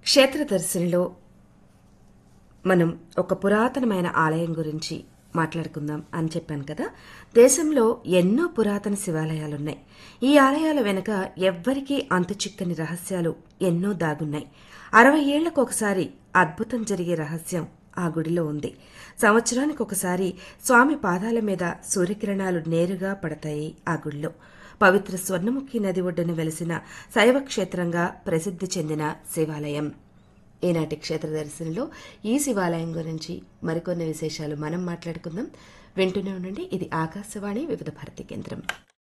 క్షేత్ర దర్శనలో మనం ఒక పురాతనమైన ఆలయం గురించి మాట్లాడుకుందాం అని చెప్పాను కదా దేశంలో ఎన్నో పురాతన శివాలయాలున్నాయి ఈ ఆలయాల వెనుక ఎవ్వరికీ అంతు చిక్కని రహస్యాలు ఎన్నో దాగున్నాయి అరవై ఏళ్లకు ఒకసారి అద్భుతం జరిగే రహస్యం ఆ గుడిలో ఉంది సంవత్సరానికి ఒకసారి స్వామి పాదాల మీద సూర్యకిరణాలు నేరుగా పడతాయి ఆ గుడిలో పవిత్ర స్వర్ణముఖి నది ఒడ్డున వెలిసిన శైవ క్షేత్రంగా ప్రసిద్ధి చెందిన శివాలయం ఈనాటి క్షేత్ర దర్శనంలో ఈ శివాలయం గురించి మరికొన్ని విశేషాలు మనం మాట్లాడుకుందాం వింటూనే ఉండండి ఇది ఆకాశవాణి వివిధ భారతి కేంద్రం